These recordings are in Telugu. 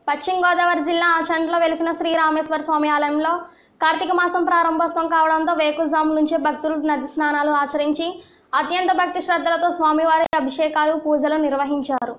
పశ్చిమ గోదావరి జిల్లా ఆచంట్లో వెలిసిన శ్రీ రామేశ్వర స్వామి ఆలయంలో కార్తీక మాసం ప్రారంభోత్సవం కావడంతో వేకుజాము నుంచే భక్తులు నది స్నానాలు ఆచరించి అత్యంత భక్తి శ్రద్ధలతో స్వామివారి అభిషేకాలు పూజలు నిర్వహించారు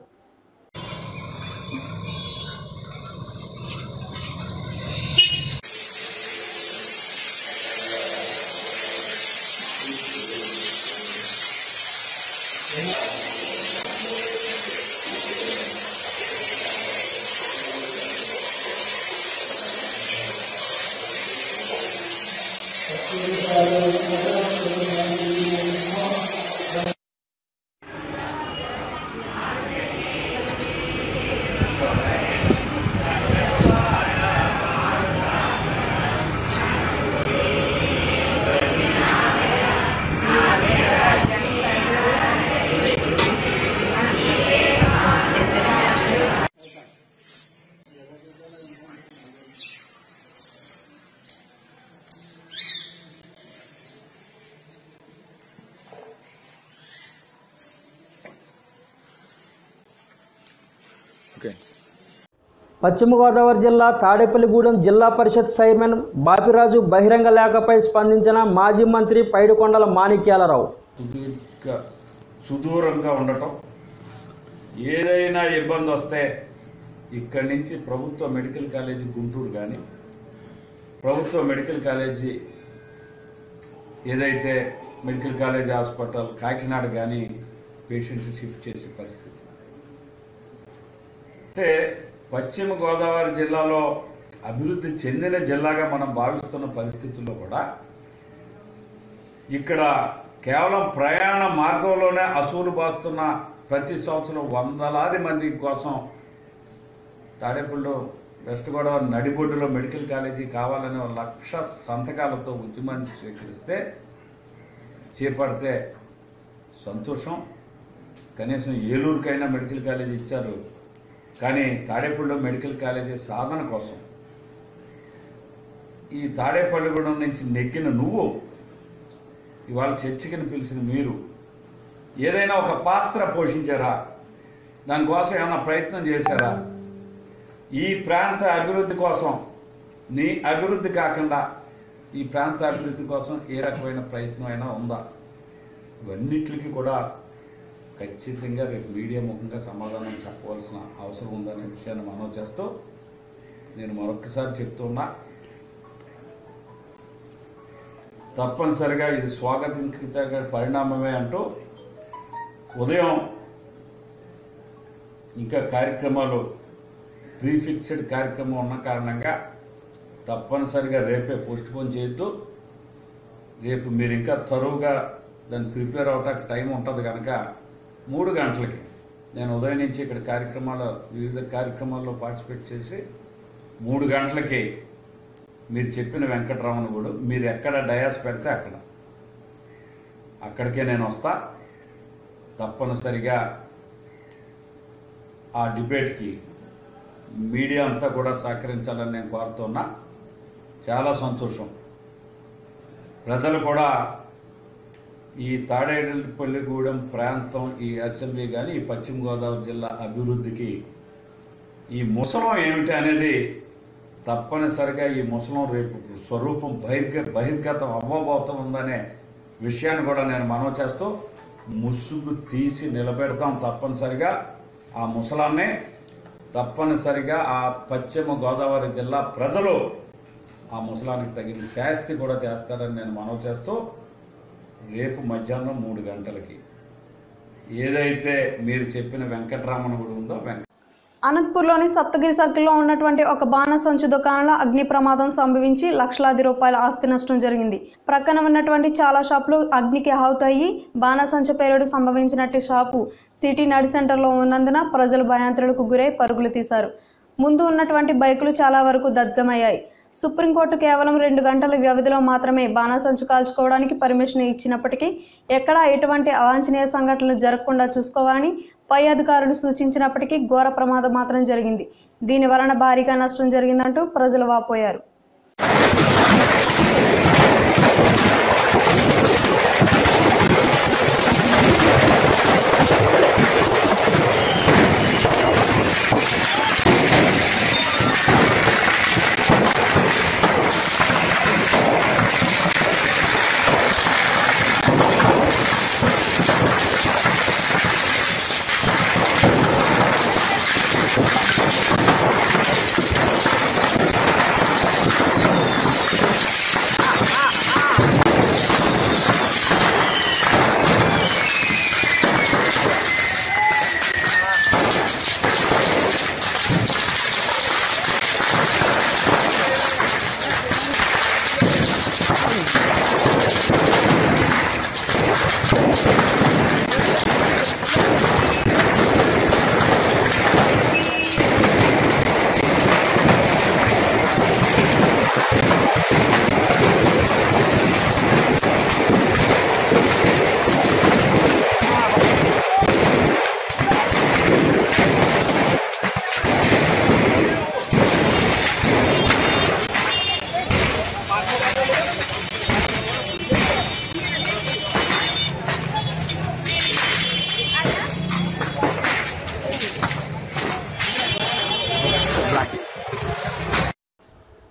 ఓకే పశ్చిమ గోదావరి జిల్లా తాడేపల్లిగూడెం జిల్లా పరిషత్ చైర్మన్ బాపిరాజు బహిరంగ లేఖపై స్పందించిన మాజీ మంత్రి పైడికొండల మాణిక్యాలరావు సుదీర్ఘ సుదూరంగా ఉండటం ఏదైనా ఇబ్బంది వస్తే ఇక్కడి నుంచి ప్రభుత్వ మెడికల్ కాలేజీ గుంటూరు కానీ ప్రభుత్వ మెడికల్ కాలేజీ ఏదైతే మెడికల్ కాలేజ్ హాస్పిటల్ కాకినాడ కానీ పేషెంట్ షిఫ్ట్ చేసే పరిస్థితి అంటే పశ్చిమ గోదావరి జిల్లాలో అభివృద్ధి చెందిన జిల్లాగా మనం భావిస్తున్న పరిస్థితుల్లో కూడా ఇక్కడ కేవలం ప్రయాణ మార్గంలోనే అసూలు బాస్తున్న ప్రతి సంవత్సరం వందలాది మంది కోసం తాడేపల్లిలో వెస్ట్ గోదావరి నడిబొడ్డులో మెడికల్ కాలేజీ కావాలనే ఒక లక్ష సంతకాలతో ఉద్యమాన్ని స్వీకరిస్తే చేపడితే సంతోషం కనీసం ఏలూరుకైనా మెడికల్ కాలేజీ ఇచ్చారు కానీ తాడేపల్లిలో మెడికల్ కాలేజీ సాధన కోసం ఈ తాడేపల్లిగూడెం నుంచి నెగ్గిన నువ్వు ఇవాళ చర్చికని పిలిచిన మీరు ఏదైనా ఒక పాత్ర పోషించారా దానికోసం ఏమైనా ప్రయత్నం చేశారా ఈ ప్రాంత అభివృద్ధి కోసం నీ అభివృద్ధి కాకుండా ఈ ప్రాంత అభివృద్ధి కోసం ఏ రకమైన ప్రయత్నం అయినా ఉందా ఇవన్నిటికి కూడా ఖచ్చితంగా రేపు మీడియా ముఖంగా సమాధానం చెప్పవలసిన అవసరం ఉందనే విషయాన్ని మనం చేస్తూ నేను మరొకసారి చెప్తున్నా తప్పనిసరిగా ఇది స్వాగతించదగ్గ పరిణామమే అంటూ ఉదయం ఇంకా కార్యక్రమాలు ప్రీఫిక్స్డ్ కార్యక్రమం ఉన్న కారణంగా తప్పనిసరిగా రేపే పోస్ట్ పోన్ చేయొద్దు రేపు మీరు ఇంకా తరువుగా దాన్ని ప్రిపేర్ అవటానికి టైం ఉంటుంది కనుక మూడు గంటలకి నేను ఉదయం నుంచి ఇక్కడ కార్యక్రమాలు వివిధ కార్యక్రమాల్లో పార్టిసిపేట్ చేసి మూడు గంటలకి మీరు చెప్పిన వెంకటరమణ కూడా మీరు ఎక్కడ డయాస్ పెడితే అక్కడ అక్కడికే నేను వస్తా తప్పనిసరిగా ఆ డిబేట్కి మీడియా అంతా కూడా సహకరించాలని నేను కోరుతున్నా చాలా సంతోషం ప్రజలు కూడా ఈ తాడేపల్లిగూడెం ప్రాంతం ఈ అసెంబ్లీ కానీ ఈ పశ్చిమ గోదావరి జిల్లా అభివృద్ధికి ఈ ముసలం ఏమిటి అనేది తప్పనిసరిగా ఈ ముసలం రేపు స్వరూపం బహిర్గ బహిర్గతం అవ్వబోతుందనే విషయాన్ని కూడా నేను మనవి చేస్తూ ముసుగు తీసి నిలబెడతాం తప్పనిసరిగా ఆ ముసలాన్ని తప్పనిసరిగా ఆ పశ్చిమ గోదావరి జిల్లా ప్రజలు ఆ ముసలానికి తగిన శాస్తి కూడా చేస్తారని నేను మనవి చేస్తూ రేపు మధ్యాహ్నం మూడు గంటలకి ఏదైతే మీరు చెప్పిన వెంకటరామన్ గుడి ఉందో వెంకట అనంతపూర్లోని సప్తగిరి సర్కిల్లో ఉన్నటువంటి ఒక బాణసంచు దుకాణంలో అగ్ని ప్రమాదం సంభవించి లక్షలాది రూపాయల ఆస్తి నష్టం జరిగింది ప్రక్కన ఉన్నటువంటి చాలా షాపులు అగ్నికి ఆహుతయ్యి బాణసంచు పేలుడు సంభవించినట్టు షాపు సిటీ నడి సెంటర్లో ఉన్నందున ప్రజలు భయాంత్రులకు గురై పరుగులు తీశారు ముందు ఉన్నటువంటి బైకులు చాలా వరకు దగ్ధమయ్యాయి సుప్రీంకోర్టు కేవలం రెండు గంటల వ్యవధిలో మాత్రమే బాణాసంచు కాల్చుకోవడానికి పర్మిషన్ ఇచ్చినప్పటికీ ఎక్కడా ఎటువంటి అవాంఛనీయ సంఘటనలు జరగకుండా చూసుకోవాలని పై అధికారులు సూచించినప్పటికీ ఘోర ప్రమాదం మాత్రం జరిగింది దీని వలన భారీగా నష్టం జరిగిందంటూ ప్రజలు వాపోయారు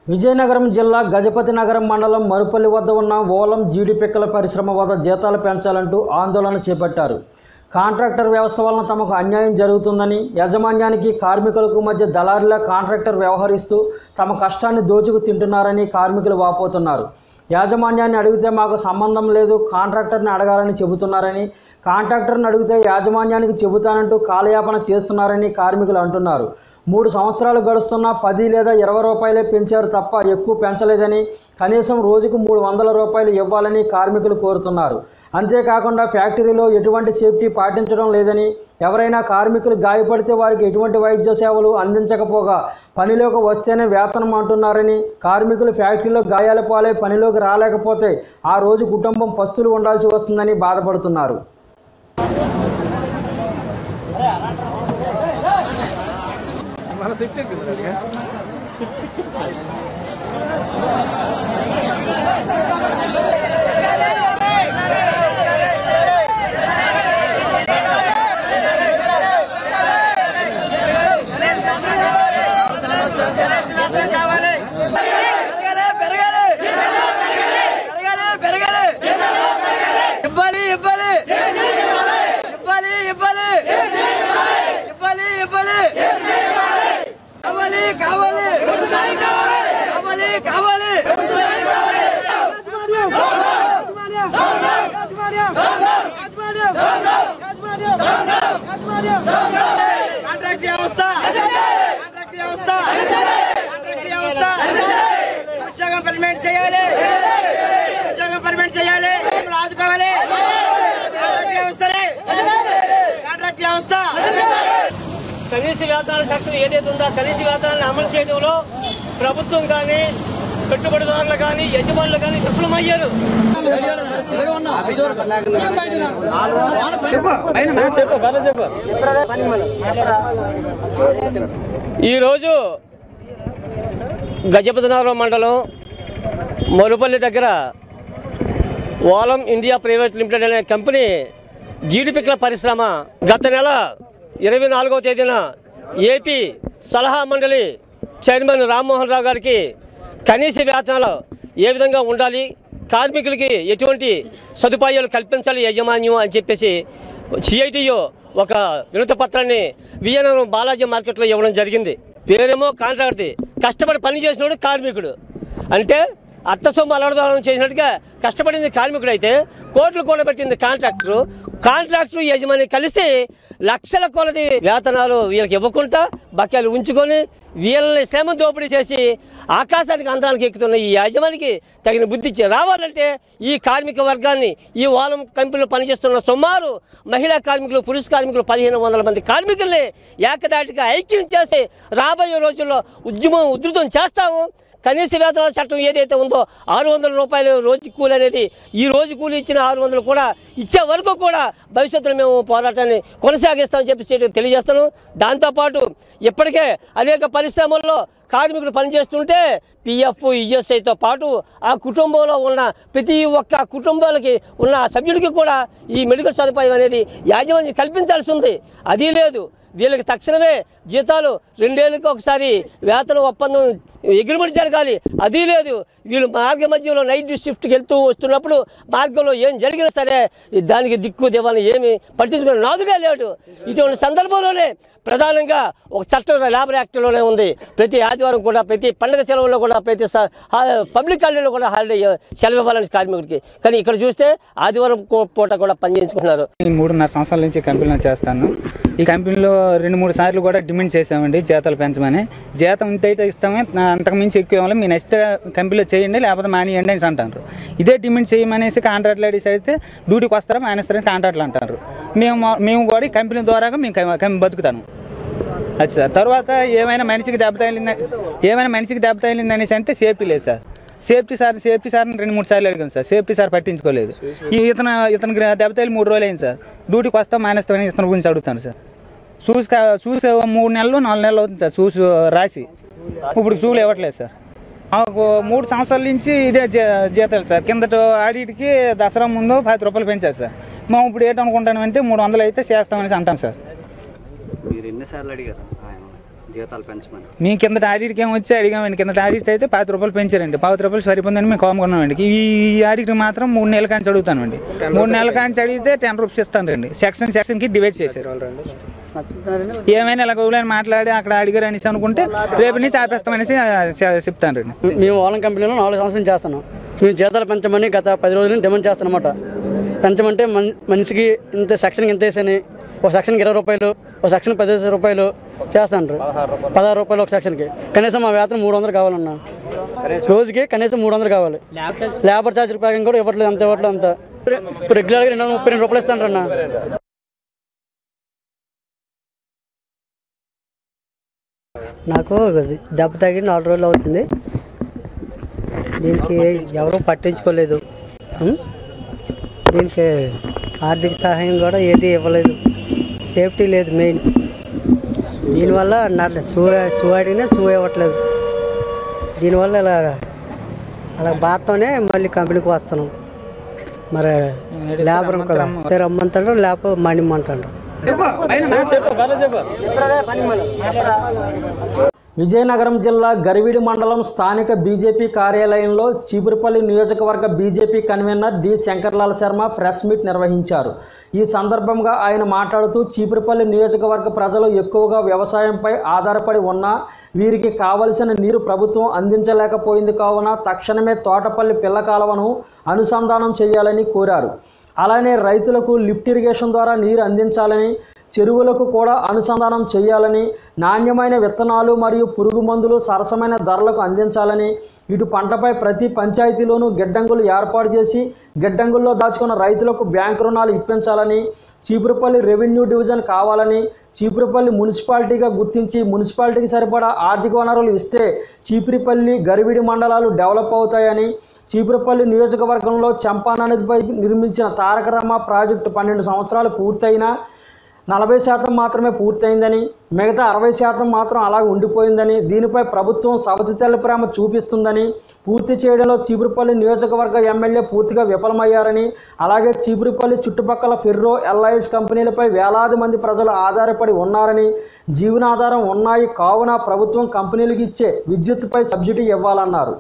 విజయనగరం జిల్లా గజపతి నగరం మండలం మరుపల్లి వద్ద ఉన్న ఓలం జీడిపిక్కల పరిశ్రమ వద్ద జీతాలు పెంచాలంటూ ఆందోళన చేపట్టారు కాంట్రాక్టర్ వ్యవస్థ వలన తమకు అన్యాయం జరుగుతుందని యాజమాన్యానికి కార్మికులకు మధ్య దళారుల కాంట్రాక్టర్ వ్యవహరిస్తూ తమ కష్టాన్ని దోచుకు తింటున్నారని కార్మికులు వాపోతున్నారు యాజమాన్యాన్ని అడిగితే మాకు సంబంధం లేదు కాంట్రాక్టర్ని అడగాలని చెబుతున్నారని కాంట్రాక్టర్ని అడిగితే యాజమాన్యానికి చెబుతానంటూ కాలయాపన చేస్తున్నారని కార్మికులు అంటున్నారు మూడు సంవత్సరాలు గడుస్తున్నా పది లేదా ఇరవై రూపాయలే పెంచారు తప్ప ఎక్కువ పెంచలేదని కనీసం రోజుకు మూడు వందల రూపాయలు ఇవ్వాలని కార్మికులు కోరుతున్నారు అంతేకాకుండా ఫ్యాక్టరీలో ఎటువంటి సేఫ్టీ పాటించడం లేదని ఎవరైనా కార్మికులు గాయపడితే వారికి ఎటువంటి వైద్య సేవలు అందించకపోగా పనిలోకి వస్తేనే వేతనం అంటున్నారని కార్మికులు ఫ్యాక్టరీలో గాయాల పాలై పనిలోకి రాలేకపోతే ఆ రోజు కుటుంబం పస్తులు ఉండాల్సి వస్తుందని బాధపడుతున్నారు ఇవ్వాలి ఇవ్వాలి ఇవ్వాలి ఇవ్వాలి ఇవ్వాలి ఇవ్వాలి కావాలి కావాలి కావాలి కావాలి కాంట్రాక్ట్ వ్యవస్థ కాంట్రాక్ట్ వ్యవస్థ కాంట్రాక్ట్ వ్యవస్థ ఉద్యోగం పర్మనెంట్ చేయాలి ఉద్యోగం పర్మనెంట్ చేయాలి ఆదుకోవాలి కాంట్రాక్ట్ వ్యవస్థనే కాంట్రాక్ట్ వ్యవస్థ కనీస వేతనాల చట్టం ఏదైతే ఉందో ఆ కనీస వేతనాలను అమలు చేయడంలో ప్రభుత్వం కానీ పెట్టుబడిదారులు కానీ యజమానులు కానీ విఫలమయ్యారు ఈరోజు గజపతినగరం మండలం మరుపల్లి దగ్గర ఓలం ఇండియా ప్రైవేట్ లిమిటెడ్ అనే కంపెనీ జీడిపిక్కల పరిశ్రమ గత నెల ఇరవై నాలుగవ తేదీన ఏపీ సలహా మండలి చైర్మన్ రామ్మోహన్ రావు గారికి కనీస వేతనాలు ఏ విధంగా ఉండాలి కార్మికులకి ఎటువంటి సదుపాయాలు కల్పించాలి యాజమాన్యం అని చెప్పేసి సిఐటియు ఒక వినతి పత్రాన్ని విజయనగరం బాలాజీ మార్కెట్లో ఇవ్వడం జరిగింది పేరేమో కాంట్రాక్ట్ది కష్టపడి పని చేసినోడు కార్మికుడు అంటే అత్త సొమ్ము అలవడదానం చేసినట్టుగా కష్టపడింది కార్మికుడు అయితే కోట్లు కూడబెట్టింది కాంట్రాక్టరు కాంట్రాక్టరు యజమాని కలిసి లక్షల కొలది వేతనాలు వీళ్ళకి ఇవ్వకుండా బకాయిలు ఉంచుకొని వీళ్ళని శ్రమ దోపిడీ చేసి ఆకాశానికి అంతరానికి ఎక్కుతున్న ఈ యజమానికి తగిన బుద్ధి ఇచ్చి రావాలంటే ఈ కార్మిక వర్గాన్ని ఈ వాలం కంపెనీలో పనిచేస్తున్న సుమారు మహిళా కార్మికులు పురుష కార్మికులు పదిహేను వందల మంది కార్మికుల్ని ఏకదాటిగా ఐక్యం చేసి రాబోయే రోజుల్లో ఉద్యమం ఉధృతం చేస్తాము కనీస వేతనాల చట్టం ఏదైతే ఉందో ఆరు వందల రూపాయలు రోజు కూలి అనేది ఈ రోజు కూలి ఇచ్చిన ఆరు వందలు కూడా ఇచ్చే వరకు కూడా భవిష్యత్తులో మేము పోరాటాన్ని కొనసాగిస్తామని చెప్పి స్టేట్ తెలియజేస్తాను దాంతోపాటు ఇప్పటికే అనేక పరిశ్రమల్లో కార్మికులు పనిచేస్తుంటే పిఎఫ్ ఈఎస్ఐతో పాటు ఆ కుటుంబంలో ఉన్న ప్రతి ఒక్క కుటుంబాలకి ఉన్న సభ్యుడికి కూడా ఈ మెడికల్ సదుపాయం అనేది యాజమాన్యం కల్పించాల్సి ఉంది అది లేదు వీళ్ళకి తక్షణమే జీతాలు రెండేళ్ళకి ఒకసారి వేతన ఒప్పందం అగ్రిమెంట్ జరగాలి అది లేదు వీళ్ళు మార్గ మధ్యలో నైట్ షిఫ్ట్కి వెళ్తూ వస్తున్నప్పుడు మార్గంలో ఏం జరిగినా సరే దానికి దిక్కు దేవాలని ఏమి పట్టించుకునే నాదుడే లేడు ఇటువంటి సందర్భంలోనే ప్రధానంగా ఒక చట్టం లేబర్ యాక్ట్లోనే ఉంది ప్రతి ఆదివారం కూడా ప్రతి పండుగ సెలవుల్లో కూడా ప్రతి స- హా- పబ్లిక్ హాలిడేలో కూడా హాలిడే సెలవు ఇవ్వాలని కార్మికుడికి కానీ ఇక్కడ చూస్తే ఆదివారం కూ- పూట కూడా పనిచేయించుకుంటున్నారు నేను మూడున్నర సంవత్సరాల నుంచి కంపెనీలో చేస్తాను ఈ కంపెనీలో రెండు మూడు సార్లు కూడా డిమాండ్ చేసామండి జీతాలు పెంచమని జీతం ఇంత అయితే ఇస్తామే నా అంతకు మించి ఎక్కువ ఇవ్వాలి మీ నెక్స్ట్ కంపెనీలో చేయండి లేకపోతే మానేయండి అని అంటారు ఇదే డిమాండ్ చేయమనేసి కాంట్రాక్ట్ లేడీస్ అయితే డ్యూటీకి వస్తారా మానేస్తారని కాంట్రాక్ట్లు అంటారు మేము మేము కూడా ఈ కంపెనీ ద్వారాగా మేము కం- కం- బతుకుతాను అది సార్ తర్వాత ఏమైనా మనిషికి దెబ్బ తగిలింది ఏమైనా మనిషికి దెబ్బ తగిలింది అనేసి అంటే సేఫ్టీ లేదు సార్ సేఫ్టీ సార్ సేఫ్టీ సార్ని రెండు మూడు సార్లు అడిగాను సార్ సేఫ్టీ సార్ పట్టించుకోలేదు ఈ ఇతను ఇతనికి దెబ్బ తగిలి మూడు రోజులు అయింది సార్ డ్యూటీకి వస్తాం మానేస్తామని ఇతని గురించి అడుగుతాను సార్ షూస్ కా- షూస్ మూడు నెలలు నాలుగు నెలలు అవుతుంది సార్ షూస్ రాసి ఇప్పుడు షూలు ఇవ్వట్లేదు సార్ మాకు మూడు సంవత్సరాల నుంచి ఇదే జీ- జీతాలు సార్ కిందట ఆడిటికి దసరా ముందు పది రూపాయలు పెంచారు సార్ మేము ఇప్పుడు ఏంటనుకుంటామంటే మూడు వందలు అయితే చేస్తామనేసి అంటాం సార్ మీరు ఎన్నిసార్లు అడిగారు ఆయన జీతాలు పెంచమని మీ కింద ఆడిట్కి ఏం వచ్చి అడిగామండి కింద ఆడిట్ అయితే పాతి రూపాయలు పెంచారండి పాతి రూపాయలు సరిపోతుందని మేము కోముకున్నామండి ఈ ఈ ఆడిట్ మాత్రం మూడు నెలల కాంచి అడుగుతానండి మూడు నెలల కాంచి అడిగితే టెన్ రూపీస్ ఇస్తానండి సెక్షన్ సెక్షన్కి డివైడ్ చేశారు ఏమైనా ఇలా గౌలని మాట్లాడి అక్కడ అడిగారు అనేసి అనుకుంటే రేపు నుంచి ఆపేస్తామనేసి చెప్తాను మేము ఓలం కంపెనీలో నాలుగు సంవత్సరం చేస్తున్నాం మేము జీతాలు పెంచమని గత పది రోజుల నుంచి డిమాండ్ చేస్తానమాట పెంచమంటే మన్ మనిషికి ఇంత సెక్షన్కి ఇంత వేసని ఒక సెక్షన్కి ఇరవై రూపాయలు ఒక సెక్షన్ పదిహేను రూపాయలు చేస్తాండ్రు పదహారు రూపాయలు ఒక సెక్షన్కి కనీసం మా వేతనం మూడు వందలు కావాలన్నా రోజుకి కనీసం మూడు వందలు కావాలి లేబర్ ఛార్జ్ ప్రకారం కూడా ఇవ్వట్లేదు అంత ఇవ్వట్లేదు అంత ఇప్పుడు రెగ్యులర్గా రెండు వందల ముప్పై రెండు రూపాయలు ఇస్తాండ్రన్నా నాకు దెబ్బ తగిలి నాలుగు రోజులు అవుతుంది దీనికి ఎవరూ పట్టించుకోలేదు ఉం? దీనికి ఆర్థిక సహాయం కూడా ఏది ఇవ్వలేదు సేఫ్టీ లేదు మెయిన్ దీనివల్ల నా సూ సూ అడిగినా సూ ఇవ్వట్లేదు దీనివల్ల ఇలా అలా బాధతోనే మళ్ళీ కంపెనీకి వస్తున్నాం మరి లేబర్ కదా రమ్మంటాడు లేకపోతే మణిమ్మంటాడు విజయనగరం జిల్లా గరివిడి మండలం స్థానిక బీజేపీ కార్యాలయంలో చీపురుపల్లి నియోజకవర్గ BJP convener D Shankarlal Sharma press meet నిర్వహించారు ఈ సందర్భంగా ఆయన మాట్లాడుతూ చీపురుపల్లి నియోజకవర్గ ప్రజలు ఎక్కువగా వ్యవసాయంపై ఆధారపడి ఉన్నా వీరికి కావలసిన నీరు ప్రభుత్వం అందించలేకపోయింది కావున తక్షణమే తోటపల్లి పిల్ల కాలువను అనుసంధానం చేయాలని కోరారు అలానే రైతులకు లిఫ్ట్ ఇరిగేషన్ ద్వారా నీరు అందించాలని చెరువులకు కూడా అనుసంధానం చేయాలని నాణ్యమైన విత్తనాలు మరియు పురుగు మందులు సరసమైన ధరలకు అందించాలని ఇటు పంటపై ప్రతి పంచాయతీలోనూ గిడ్డంగులు ఏర్పాటు చేసి గిడ్డంగుల్లో దాచుకున్న రైతులకు బ్యాంకు రుణాలు ఇప్పించాలని చీపురుపల్లి రెవెన్యూ డివిజన్ కావాలని చీపురుపల్లి మున్సిపాలిటీగా గుర్తించి మున్సిపాలిటీకి సరిపడా ఆర్థిక వనరులు ఇస్తే చీపురుపల్లి గరివిడి మండలాలు డెవలప్ అవుతాయని చీపురుపల్లి నియోజకవర్గంలో చంపా నదిపై నిర్మించిన తారక రామ ప్రాజెక్టు పన్నెండు సంవత్సరాలు పూర్తయినా నలభై శాతం మాత్రమే పూర్తయిందని మిగతా అరవై శాతం మాత్రం అలాగే ఉండిపోయిందని దీనిపై ప్రభుత్వం సవతి తెల్ల ప్రేమ చూపిస్తుందని పూర్తి చేయడంలో చీపురుపల్లి నియోజకవర్గ ఎమ్మెల్యే పూర్తిగా విఫలమయ్యారని అలాగే చీపురుపల్లి చుట్టుపక్కల ఫెర్రో ఎల్ఐఎస్ కంపెనీలపై వేలాది మంది ప్రజలు ఆధారపడి ఉన్నారని జీవనాధారం ఉన్నాయి కావున ప్రభుత్వం కంపెనీలకు ఇచ్చే విద్యుత్పై సబ్సిడీ ఇవ్వాలన్నారు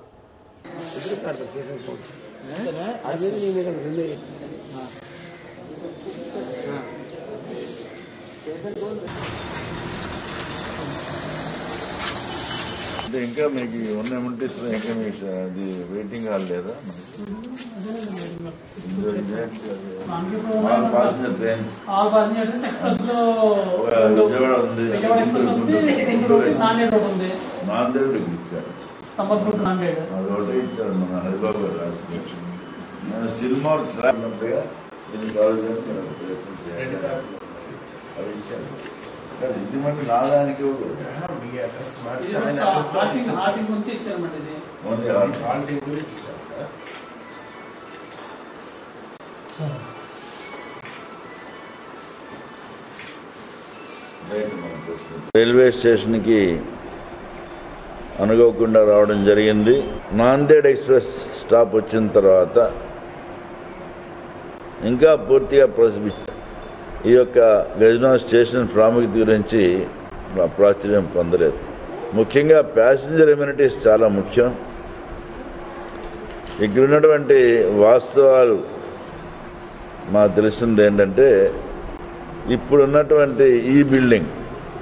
అంటే ఇంకా మీకు ఉన్న ఎమ్యూనిటీస్లో ఇంకా మీకు అది వెయిటింగ్ హాల్ లేదా ఇందులో ఇదే all passenger trains all passengers express లో ఒక విజయవాడ ఉంది విజయవాడ ఎక్స్ప్రెస్ ఉంది గుంటూరు నాందేడ్ రోడ్ ఉంది నాందేడ్ ఇచ్చారు సంబత్పూర్ నాందేడ్ అదొకటి ఇచ్చారు మన హరిబాబు గారు రాసిపెట్టి నేను సిల్మార్ ట్రాక్ ఉన్నట్టుగా దీనికి కావాల్సిన ప్రయత్నం చేయాలి అది ఇచ్చారు కానీ ఇది మనకి రాదానికి హార్టింగ్ హార్టింగ్ నుంచి ఇచ్చారన్నమాట ఇది ఓన్లీ హాల్టింగ్ రైల్వే స్టేషన్కి అనుకోకుండా రావడం జరిగింది నాందేడ్ ఎక్స్ప్రెస్ స్టాప్ వచ్చిన తర్వాత ఇంకా పూర్తిగా ప్రోత్సహి ఈ యొక్క గజనా స్టేషన్ ప్రాముఖ్యత గురించి ప్రా- ప్రాచుర్యం పొందలేదు ముఖ్యంగా ప్యాసింజర్ ఎమ్యూనిటీస్ చాలా ముఖ్యం ఇక్కడ ఉన్నటువంటి వాస్తవాలు మాకు తెలిసింది ఏంటంటే ఇప్పుడు ఉన్నటువంటి ఈ బిల్డింగ్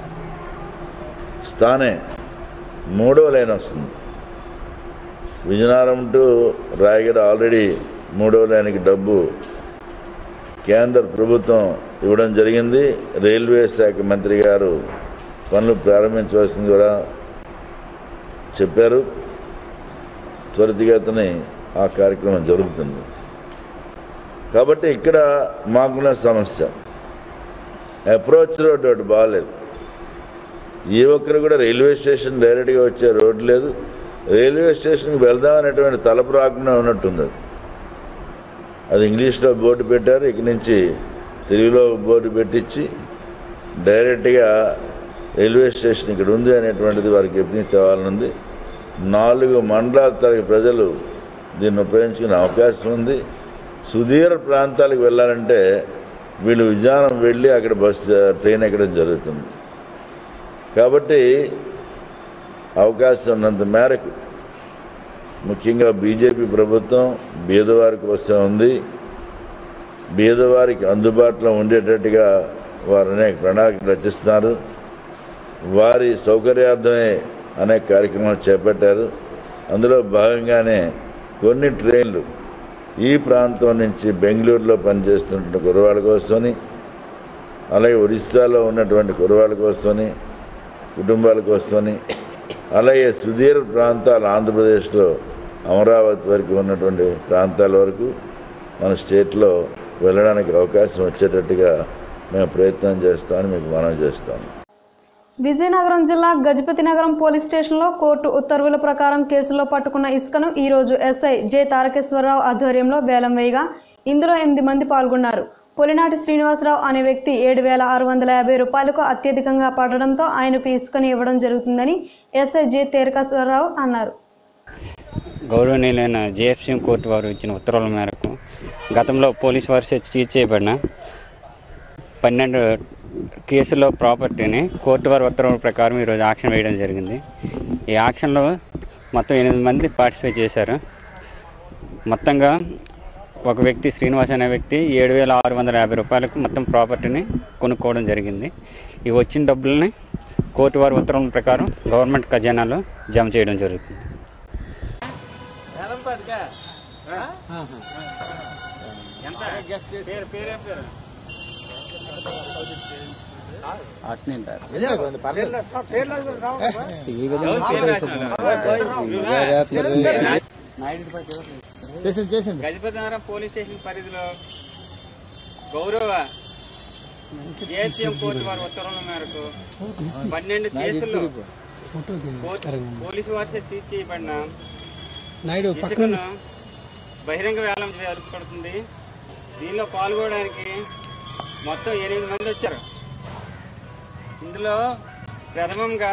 స్థానే మూడవ లైన్ వస్తుంది విజయనగరం టు రాయగడ ఆల్రెడీ మూడవ లైన్కి డబ్బు కేంద్ర ప్రభుత్వం ఇవ్వడం జరిగింది రైల్వే శాఖ మంత్రి గారు పనులు ప్రారంభించవలసింది కూడా చెప్పారు త్వరితగతిని ఆ కార్యక్రమం జరుగుతుంది కాబట్టి ఇక్కడ మాకున్న సమస్య అప్రోచ్ రోడ్ ఒకటి బాగాలేదు ఏ ఒక్కరు కూడా రైల్వే స్టేషన్ డైరెక్ట్గా వచ్చే రోడ్డు లేదు రైల్వే స్టేషన్కి వెళ్దాం అనేటువంటి తలపు రాకుండా ఉన్నట్టుంది అది అది ఇంగ్లీష్లో బోర్డు పెట్టారు ఇక నుంచి తెలుగులో బోర్డు పెట్టించి డైరెక్ట్గా రైల్వే స్టేషన్ ఇక్కడ ఉంది అనేటువంటిది వారికి ఎప్పుడు తేవాలనుంది నాలుగు మండలాల తరగతి ప్రజలు దీన్ని ఉపయోగించుకునే అవకాశం ఉంది సుదీర ప్రాంతాలకు వెళ్ళాలంటే వీళ్ళు విజయనగరం వెళ్ళి అక్కడ బస్సు ట్రైన్ ఎక్కడం జరుగుతుంది కాబట్టి అవకాశం ఉన్నంత మేరకు ముఖ్యంగా బీజేపీ ప్రభుత్వం బీదవారి కోసం ఉంది బీదవారికి అందుబాటులో ఉండేటట్టుగా వారు అనేక ప్రణాళికలు రచిస్తున్నారు వారి సౌకర్యార్థమే అనేక కార్యక్రమాలు చేపట్టారు అందులో భాగంగానే కొన్ని ట్రైన్లు ఈ ప్రాంతం నుంచి బెంగళూరులో పనిచేస్తున్న కుర్రవాళ్ళ కోసమని అలాగే ఒరిస్సాలో ఉన్నటువంటి కుర్రవాళ్ళ కోసమని కుటుంబాల కోసమని అలాగే సుదీర్ఘ ప్రాంతాలు ఆంధ్రప్రదేశ్లో అమరావతి వరకు ఉన్నటువంటి ప్రాంతాల వరకు మన స్టేట్లో వెళ్ళడానికి అవకాశం వచ్చేటట్టుగా మేము ప్రయత్నం చేస్తామని మీకు మనవి చేస్తాము విజయనగరం జిల్లా గజపతి నగరం పోలీస్ స్టేషన్లో కోర్టు ఉత్తర్వుల ప్రకారం కేసులో పట్టుకున్న ఇసుకను ఈరోజు ఎస్ఐ జె తారకేశ్వరరావు ఆధ్వర్యంలో వేలం వేయగా ఇందులో ఎనిమిది మంది పాల్గొన్నారు పొలినాటి శ్రీనివాసరావు అనే వ్యక్తి ఏడు వేల ఆరు వందల యాభై రూపాయలకు అత్యధికంగా పడడంతో ఆయనకు ఇసుకను ఇవ్వడం జరుగుతుందని ఎస్ఐ జె తారకేశ్వరరావు అన్నారు గౌరవనీయులైన జేఎఫ్సీఎం కోర్టు వారు ఇచ్చిన ఉత్తర్వుల మేరకు గతంలో పోలీసు వారు సీజ్ చేయబడిన పన్నెండు కేసుల్లో ప్రాపర్టీని కోర్టు వారి ఉత్తర్వుల ప్రకారం ఈరోజు ఆక్షన్ వేయడం జరిగింది ఈ ఆక్షన్లో మొత్తం ఎనిమిది మంది పార్టిసిపేట్ చేశారు మొత్తంగా ఒక వ్యక్తి శ్రీనివాస్ అనే వ్యక్తి ఏడు వేల ఆరు వందల యాభై రూపాయలకు మొత్తం ప్రాపర్టీని కొనుక్కోవడం జరిగింది ఈ వచ్చిన డబ్బుల్ని కోర్టు వారి ఉత్తర్వుల ప్రకారం గవర్నమెంట్ ఖజానాలో జమ చేయడం జరుగుతుంది గజపతి నగరం పోలీస్ స్టేషన్ పరిధిలో గౌరవ ఏసీఎం కోర్టు వారి ఉత్తర్వుల మేరకు పన్నెండు కేసుల్లో కోర్టు- పోలీసు వారి సీజ్ చేయబడిన ఇసుకను బహిరంగ వేలం జరుపుకుంటుంది దీనిలో పాల్గొనడానికి మొత్తం ఎనిమిది మంది వచ్చారు ఇందులో ప్రథమంగా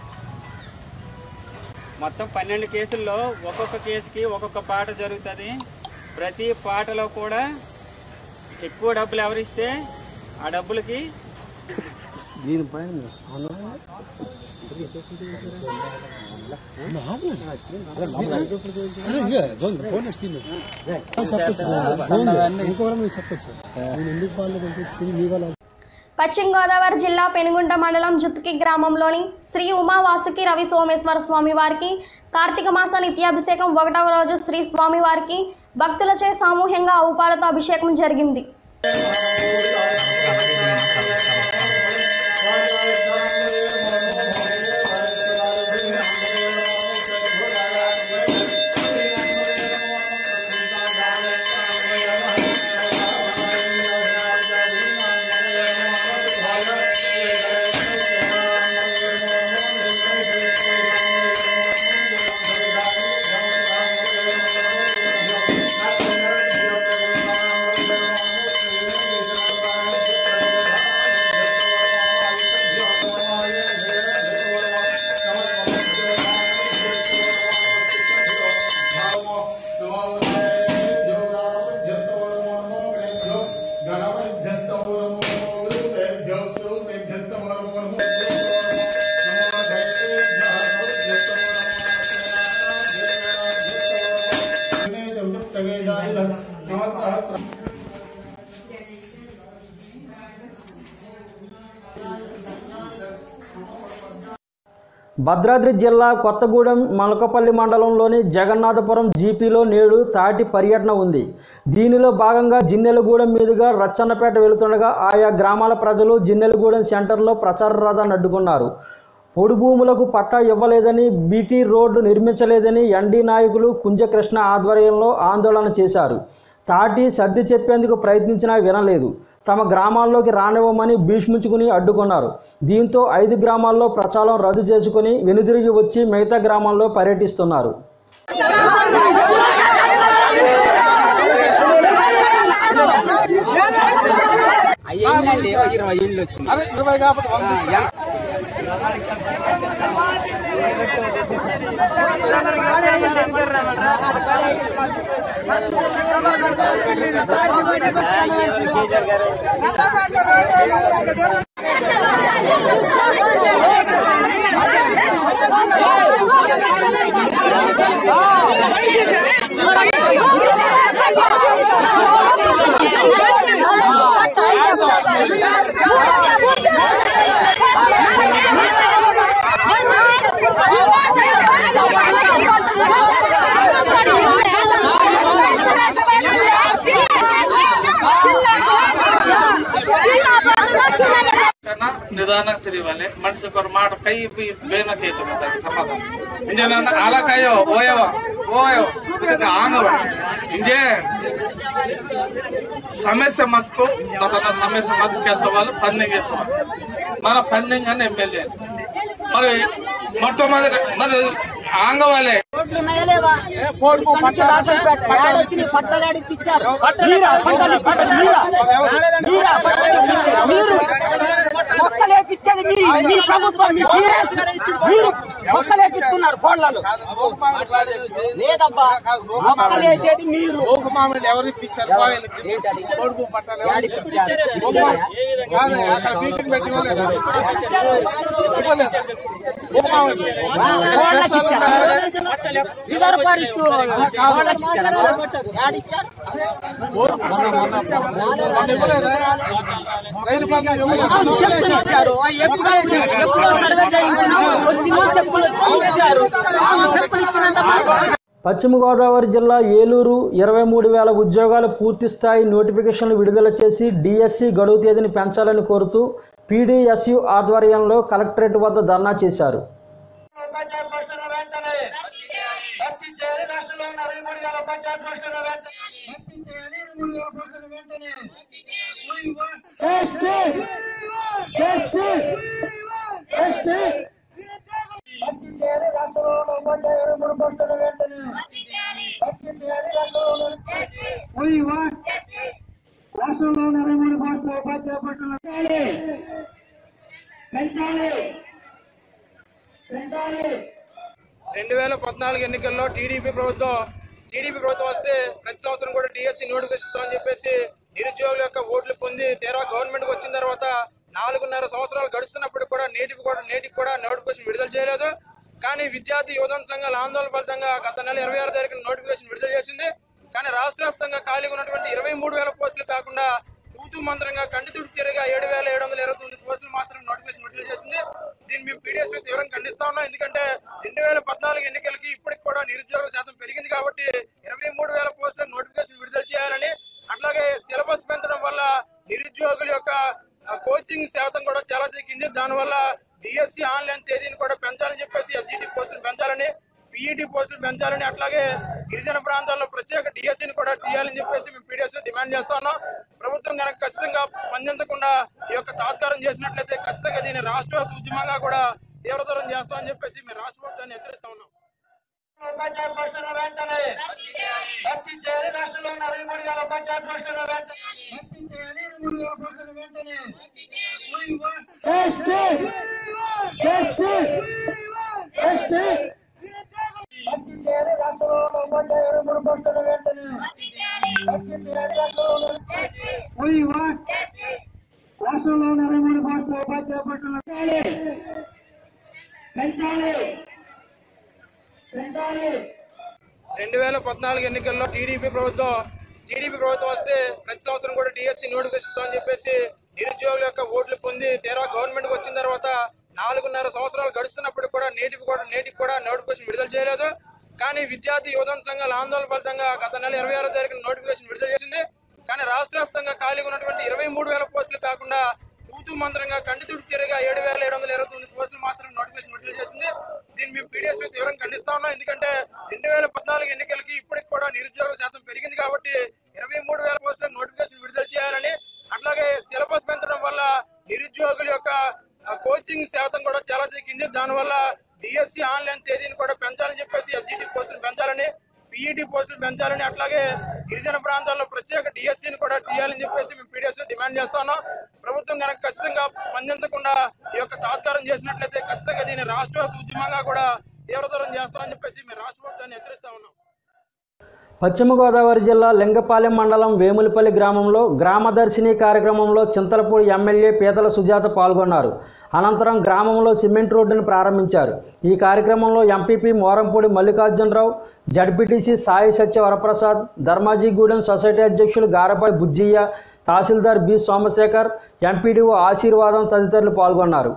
మొత్తం పన్నెండు కేసుల్లో ఒక్కొక్క కేసుకి ఒక్కొక్క పాట జరుగుతుంది ప్రతి పాటలో కూడా ఎక్కువ డబ్బులు ఎవరిస్తే ఆ డబ్బులకి పశ్చిమ గోదావరి జిల్లా పెనుగుంట మండలం జుత్కి గ్రామంలోని శ్రీ ఉమా వాసుకి రవి సోమేశ్వర స్వామి వారికి కార్తీక మాస నిత్యాభిషేకం ఒకటవ రోజు శ్రీ స్వామి వారికి భక్తులచే సామూహ్యంగా ఔపాలతో అభిషేకం జరిగింది భద్రాద్రి జిల్లా కొత్తగూడెం మలకపల్లి మండలంలోని జగన్నాథపురం జీపీలో నేడు తాటి పర్యటన ఉంది దీనిలో భాగంగా జిన్నెలగూడెం మీదుగా రచ్చన్నపేట వెళుతుండగా ఆయా గ్రామాల ప్రజలు జిన్నెలగూడెం సెంటర్లో ప్రచార రథాన్ని అడ్డుకున్నారు పొడి భూములకు పట్టా ఇవ్వలేదని బీటీ రోడ్డు నిర్మించలేదని ఎన్డీ నాయకులు కుంజకృష్ణ ఆధ్వర్యంలో ఆందోళన చేశారు తాటి సర్ది చెప్పేందుకు ప్రయత్నించినా వినలేదు తమ గ్రామాల్లోకి రానివ్వమని భీష్మించుకుని అడ్డుకున్నారు దీంతో ఐదు గ్రామాల్లో ప్రచారం రద్దు చేసుకుని వెనుదిరిగి వచ్చి మిగతా గ్రామాల్లో పర్యటిస్తున్నారు అయ్యిందండి ఇరవై ఇళ్ళు వచ్చింది ఇరవై కాకపోతే ಕನ್ನ ನಿಧಾನಕ್ಕೆ ತಿರುವಲೆ ಮನುಷ್ಯಕರ ಮಾಡ ಕೈ ಬಿ ಬೇನಕೈತು ಮತ್ತೆ ಸಮಾಧಾನ ಇಂಜೆ ನನ್ನ ಆಲಕಾಯೋ ಓಯವ ಓಯೋ ಇದಕ್ಕೆ ಆಂಗವ ఇంజే సమస్య మతుకు తన సమస్య మతుకు ఎంత వాళ్ళు పందెం చేసేవాళ్ళు మన పందెం కానీ ఎమ్మెల్యే మరి మొట్టమొదటి మరి ఆంగవాలే రోడ్లు నయలేవా కంచె దాసరిపేట ఏడొచ్చి నీ పట్టలు ఏడిపించారు మీరా పట్టలు పట్టలు మీరా మీరా పట్టలు ఇప్పించారు. మీరు మొక్కలేపించేది మీ మీ ప్రభుత్వం మీ టీఆర్ఎస్ మీరు మొక్కలేపిస్తున్నారు కోళ్లలో లేదబ్బా మొక్కలేసేది మీరు మామిడి ఎవరు ఇప్పించారు కోయిలకి కొడుకు పట్టాలు ఎవరు ఇప్పించారు కాదు, అక్కడ మీటింగ్ పెట్టి ఇవ్వలేదా? ఇవ్వలేదా? ఓ మామిడి. రిజర్వ్ ఫారెస్ట్ కోళ్ళకి ఇచ్చారా? ఏడిచ్చారు? రైతు బంధు అవును, చెప్పులు ఇచ్చారు ఎప్పుడో ఎప్పుడో సర్వే చేయించినాం వచ్చిన చెప్పులు ఇచ్చారు అవును, చెప్పులు ఇచ్చినంత మాత్రం పశ్చిమ గోదావరి జిల్లా ఏలూరు ఇరవై మూడు వేల ఉద్యోగాలు పూర్తి స్థాయి నోటిఫికేషన్లు విడుదల చేసి డిఎస్సి గడువు తేదీని పెంచాలని కోరుతూ పీడీఎస్యు ఆధ్వర్యంలో కలెక్టరేట్ వద్ద ధర్నా చేశారు భర్తీ చేయాలి రాష్ట్రంలో ఉన్న అరవై మూడు వేల పంచాయత్ పోస్టులను వెంటనే భర్తీ చేయాలి ఇరవై మూడు వేల పోస్టులను వెంటనే Justice! Justice! Justice! భర్తీ చేయాలి రాష్ట్రంలో ఉన్న ఉపాధ్యాయ ఇరవై మూడు పోస్టులను వెంటనే భర్తీ చేయాలి రాష్ట్రంలో ఉన్న We want రాష్ట్రంలో ఉన్న ఇరవై మూడు పోస్టులు ఉపాధ్యాయ పోస్టులను పెంచాలి పెంచాలి పెంచాలి రెండు వేల పద్నాలుగు ఎన్నికల్లో టీడీపీ ప్రభుత్వం టీడీపీ ప్రభుత్వం వస్తే ప్రతి సంవత్సరం కూడా డిఎస్సి నోటిఫికేషన్ ఇస్తామని చెప్పేసి నిరుద్యోగుల యొక్క ఓట్లు పొంది తీరా గవర్నమెంట్కి వచ్చిన తర్వాత నాలుగున్నర సంవత్సరాలు గడుస్తున్నప్పుడు కూడా నేటికి కూడా నేటికి కూడా నోటిఫికేషన్ విడుదల చేయలేదు కానీ విద్యార్థి యువజన సంఘాల ఆందోళన ఫలితంగా గత నెల ఇరవై ఆరు తారీఖున నోటిఫికేషన్ విడుదల చేసింది కానీ రాష్ట్ర వ్యాప్తంగా ఖాళీగా ఉన్నటువంటి ఇరవై మూడు వేల పోస్టులు కాకుండా తూతు మంత్రంగా కంటితుడి తిరగా ఏడు వేల ఏడు వందల ఇరవై తొమ్మిది పోస్టులు మాత్రం నోటిఫికేషన్ విడుదల చేసింది దీన్ని మేము పీడిఎస్ తీవ్రంగా ఖండిస్తా ఉన్నాం ఎందుకంటే రెండు వేల పద్నాలుగు ఎన్నికలకి ఇప్పటికి కూడా నిరుద్యోగ శాతం పెరిగింది కాబట్టి ఇరవై మూడు వేల పోస్టుల నోటిఫికేషన్ విడుదల చేయాలని అట్లాగే సిలబస్ పెంచడం వల్ల నిరుద్యోగుల యొక్క ఆ, కోచింగ్ శాతం కూడా చాలా తగ్గింది దానివల్ల డిఎస్సి ఆన్లైన్ తేదీని కూడా పెంచాలని చెప్పేసి ఎస్జిటి పోస్టులు పెంచాలని పీఈటీ పోస్టులు పెంచాలని అట్లాగే గిరిజన ప్రాంతాల్లో ప్రత్యేక డిఎస్సిని కూడా తీయాలని చెప్పేసి మేము పీడిఎస్ డిమాండ్ చేస్తా ఉన్నాం ప్రభుత్వం కనుక ఖచ్చితంగా స్పందించకుండా ఈ యొక్క తాత్కారం చేసినట్లయితే ఖచ్చితంగా దీన్ని రాష్ట్ర వ్యాప్త ఉద్యమంగా కూడా తీవ్రతరం చేస్తామని చెప్పేసి మేము రాష్ట్ర ప్రభుత్వాన్ని హెచ్చరిస్తా ఉన్నాం ఉపాధ్యాయ పోస్టులను వెంటనే భర్తీ చేయాలి రాష్ట్రంలో ఉన్న అరవై మూడు వేల పంచాయత్ పోస్టులను వెంటనే భర్తీ చేయాలి ఇరవై మూడు వేల పోస్టులను వెంటనే Justice! Justice! Justice! భర్తీ చేయాలి రాష్ట్రంలో ఉన్న ఉపాధ్యాయ ఇరవై మూడు పోస్టులను వెంటనే భర్తీ చేయాలి రాష్ట్రంలో ఉన్న We want రాష్ట్రంలో ఉన్న ఇరవై మూడు పోస్టులు ఉపాధ్యాయ పోస్టులను పెంచాలి పెంచాలి రెండు వేల పద్నాలుగు ఎన్నికల్లో టీడీపీ ప్రభుత్వం టీడీపీ ప్రభుత్వం వస్తే ప్రతి సంవత్సరం కూడా డిఎస్సి నోటిఫికేషన్ ఇస్తామని చెప్పేసి నిరుద్యోగుల యొక్క ఓట్లు పొంది తీరా గవర్నమెంట్కి వచ్చిన తర్వాత నాలుగున్నర సంవత్సరాలు గడుస్తున్నప్పుడు కూడా నేటికి కూడా నేటికి కూడా నోటిఫికేషన్ విడుదల చేయలేదు కానీ విద్యార్థి యువజన సంఘాల ఆందోళన ఫలితంగా గత నెల ఇరవై ఆరో తారీఖున నోటిఫికేషన్ విడుదల చేసింది కానీ రాష్ట్ర వ్యాప్తంగా ఖాళీగా ఉన్నటువంటి ఇరవై మూడు వేల పోస్టులు కాకుండా తూతు మంత్రంగా కంటితుడి తిరగా ఏడు వేల ఏడు వందల ఇరవై తొమ్మిది పోస్టులు మాత్రం నోటిఫికేషన్ విడుదల చేసింది దీన్ని మేము పీడిఎస్ తీవ్రంగా ఖండిస్తా ఉన్నాం ఎందుకంటే రెండు వేల పద్నాలుగు ఎన్నికలకి ఇప్పటికి కూడా నిరుద్యోగ శాతం పెరిగింది కాబట్టి ఇరవై మూడు వేల పోస్టుల నోటిఫికేషన్ విడుదల చేయాలని అట్లాగే సిలబస్ పెంచడం వల్ల నిరుద్యోగుల యొక్క ఆ, కోచింగ్ శాతం కూడా చాలా తగ్గింది దానివల్ల డిఎస్సి ఆన్లైన్ తేదీని కూడా పెంచాలని చెప్పేసి ఎస్జిటి పోస్టులు పెంచాలని పీఈటీ పోస్టులు పెంచాలని అట్లాగే గిరిజన ప్రాంతాల్లో ప్రత్యేక డిఎస్సిని కూడా తీయాలని చెప్పేసి మేము పీడిఎస్ డిమాండ్ చేస్తా ఉన్నాం ప్రభుత్వం కనుక ఖచ్చితంగా స్పందించకుండా ఈ యొక్క తాత్కారం చేసినట్లయితే ఖచ్చితంగా దీన్ని రాష్ట్ర వ్యాప్త ఉద్యమంగా కూడా తీవ్రతరం చేస్తామని చెప్పేసి మేము రాష్ట్ర ప్రభుత్వాన్ని హెచ్చరిస్తా ఉన్నాం పశ్చిమ గోదావరి జిల్లా లింగపాలెం మండలం వేములపల్లి గ్రామంలో గ్రామదర్శిని కార్యక్రమంలో చింతలపూడి ఎమ్మెల్యే పీతల సుజాత పాల్గొన్నారు అనంతరం గ్రామంలో సిమెంట్ రోడ్డును ప్రారంభించారు ఈ కార్యక్రమంలో MPP Morampudi Mallikarjunarao ZPTC Sai Satya Varaprasad Dharmajigudem society అధ్యక్షులు గారపై బుజ్జియ్య తహసీల్దార్ బి సోమశేఖర్ ఎంపీడీఓ ఆశీర్వాదం తదితరులు పాల్గొన్నారు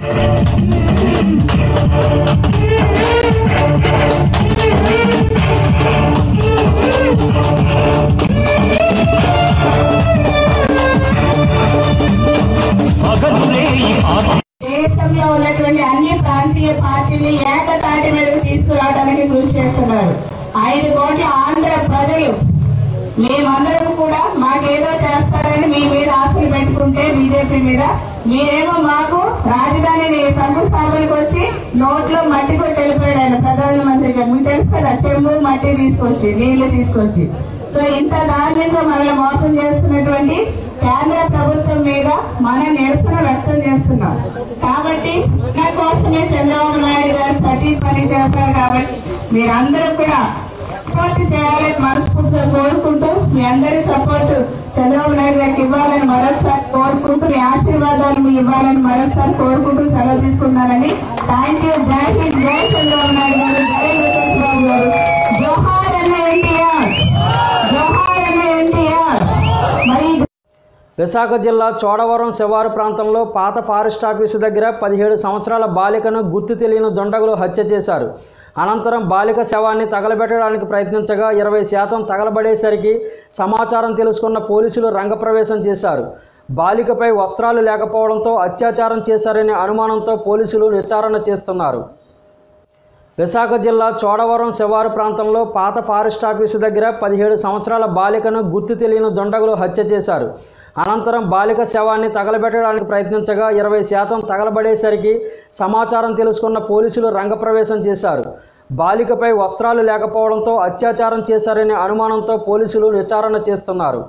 దేశంలో ఉన్నటువంటి అన్ని ప్రాంతీయ పార్టీలు ఏకతాటి మీదకు తీసుకురావడానికి కృషి చేస్తున్నారు ఐదు కోట్ల ఆంధ్ర ప్రజలు మేమందరం కూడా మాకేదో చేస్తారని మీ మీద ఆశలు పెట్టుకుంటే బీజేపీ మీద మీరేమో మాకు రాజధానిని శంకుస్థాపనకు వచ్చి నోట్లో మట్టి కొట్టి వెళ్ళిపోయాడు ఆయన ప్రధానమంత్రి గారు మీకు తెలుసు కదా చెంబు మట్టి తీసుకొచ్చి నీళ్లు తీసుకొచ్చి సో ఇంత దారుణంగా మనల్ని మోసం చేస్తున్నటువంటి కేంద్ర ప్రభుత్వం మీద మన నిరసన వ్యక్తం చేస్తున్నాం కాబట్టి నా కోసమే చంద్రబాబు నాయుడు గారు ప్రతి పని చేస్తారు కాబట్టి మీరందరూ కూడా సపోర్ట్ చేయాలని మనస్ఫూర్తిగా కోరుకుంటూ మీ అందరి సపోర్ట్ చంద్రబాబు నాయుడు గారికి ఇవ్వాలని మరొకసారి కోరుకుంటూ మీ ఆశీర్వాదాలు మీ ఇవ్వాలని మరొకసారి కోరుకుంటూ సెలవు తీసుకున్నానని థ్యాంక్ యూ జై హింద్ జై చంద్రబాబు నాయుడు గారు జై లోకేష్ బాబు గారు జోహార్ అన్న ఎన్టీఆర్ జోహార్ అన్న ఎన్టీఆర్ మరి విశాఖ జిల్లా చోడవరం శివారు ప్రాంతంలో పాత ఫారెస్ట్ ఆఫీసు దగ్గర పదిహేడు సంవత్సరాల బాలికను గుర్తు తెలియని దుండగులు హత్య చేశారు అనంతరం బాలిక శవాన్ని తగలబెట్టడానికి ప్రయత్నించగా ఇరవై శాతం తగలబడేసరికి సమాచారం తెలుసుకున్న పోలీసులు రంగప్రవేశం చేశారు బాలికపై వస్త్రాలు లేకపోవడంతో అత్యాచారం చేశారనే అనుమానంతో పోలీసులు విచారణ చేస్తున్నారు విశాఖ జిల్లా చోడవరం శివారు ప్రాంతంలో పాత ఫారెస్ట్ ఆఫీసు దగ్గర పదిహేడు సంవత్సరాల బాలికను గుర్తు తెలియని దుండగులు హత్య చేశారు అనంతరం బాలిక శవాన్ని తగలబెట్టడానికి ప్రయత్నించగా ఇరవై శాతం తగలబడేసరికి సమాచారం తెలుసుకున్న పోలీసులు రంగప్రవేశం చేశారు బాలికపై వస్త్రాలు లేకపోవడంతో అత్యాచారం చేశారనే అనుమానంతో పోలీసులు విచారణ చేస్తున్నారు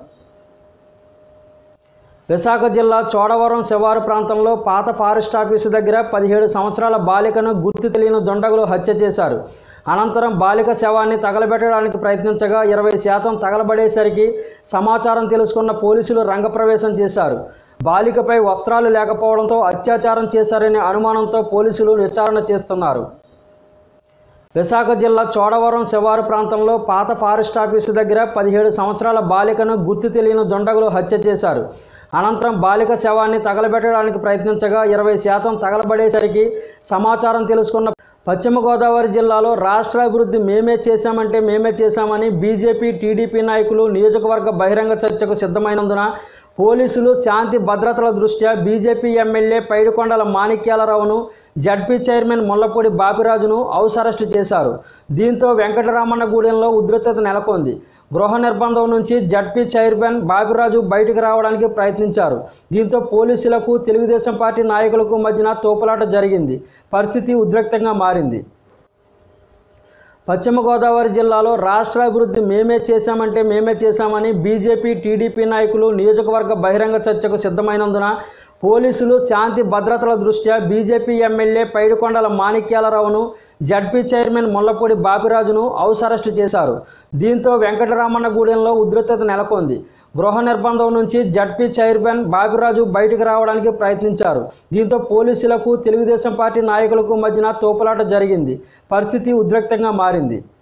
విశాఖ జిల్లా చోడవరం శివారు ప్రాంతంలో పాత ఫారెస్ట్ ఆఫీసు దగ్గర పదిహేడు సంవత్సరాల బాలికను గుర్తు తెలియని దుండగులు హత్య చేశారు అనంతరం బాలిక శవాన్ని తగలబెట్టడానికి ప్రయత్నించగా ఇరవై శాతం తగలబడేసరికి సమాచారం తెలుసుకున్న పోలీసులు రంగప్రవేశం చేశారు బాలికపై వస్త్రాలు లేకపోవడంతో అత్యాచారం చేశారనే అనుమానంతో పోలీసులు విచారణ చేస్తున్నారు విశాఖ జిల్లా చోడవరం శివారు ప్రాంతంలో పాత ఫారెస్ట్ ఆఫీసు దగ్గర పదిహేడు సంవత్సరాల బాలికను గుర్తు తెలియని దుండగులు హత్య చేశారు అనంతరం బాలిక శవాన్ని తగలబెట్టడానికి ప్రయత్నించగా ఇరవై శాతం తగలబడేసరికి సమాచారం తెలుసుకున్న పశ్చిమ గోదావరి జిల్లాలో రాష్ట్ర అభివృద్ధి మేమే చేశామంటే మేమే చేశామని బీజేపీ టీడీపీ నాయకులు నియోజకవర్గ బహిరంగ చర్చకు సిద్ధమైనందున పోలీసులు శాంతి భద్రతల దృష్ట్యా బీజేపీ ఎమ్మెల్యే పైడికొండల మాణిక్యాలరావును జడ్పీ చైర్మన్ ముల్లపూడి బాపిరాజును హౌస్ అరెస్టు చేశారు దీంతో వెంకటరామన్నగూడెంలో ఉద్రిక్తత నెలకొంది గృహ నిర్బంధం నుంచి జడ్పీ చైర్మన్ బాపిరాజు బయటకు రావడానికి ప్రయత్నించారు దీంతో పోలీసులకు తెలుగుదేశం పార్టీ నాయకులకు మధ్యన తోపులాట జరిగింది పరిస్థితి ఉద్రిక్తంగా మారింది పశ్చిమ గోదావరి జిల్లాలో రాష్ట్ర అభివృద్ధి మేమే చేశామంటే మేమే చేశామని బీజేపీ టీడీపీ నాయకులు నియోజకవర్గ బహిరంగ చర్చకు సిద్ధమైనందున పోలీసులు శాంతి భద్రతల దృష్ట్యా బీజేపీ ఎమ్మెల్యే పైడికొండల మాణిక్యాలరావును జడ్పీ చైర్మన్ ముల్లపూడి బాపిరాజును హౌస్ అరెస్టు చేశారు దీంతో వెంకటరామన్నగూడెంలో ఉద్రిక్తత నెలకొంది గృహ నిర్బంధం నుంచి జడ్పీ చైర్మన్ బాపిరాజు బయటకు రావడానికి ప్రయత్నించారు దీంతో పోలీసులకు తెలుగుదేశం పార్టీ నాయకులకు మధ్యన తోపులాట జరిగింది పరిస్థితి ఉద్రిక్తంగా మారింది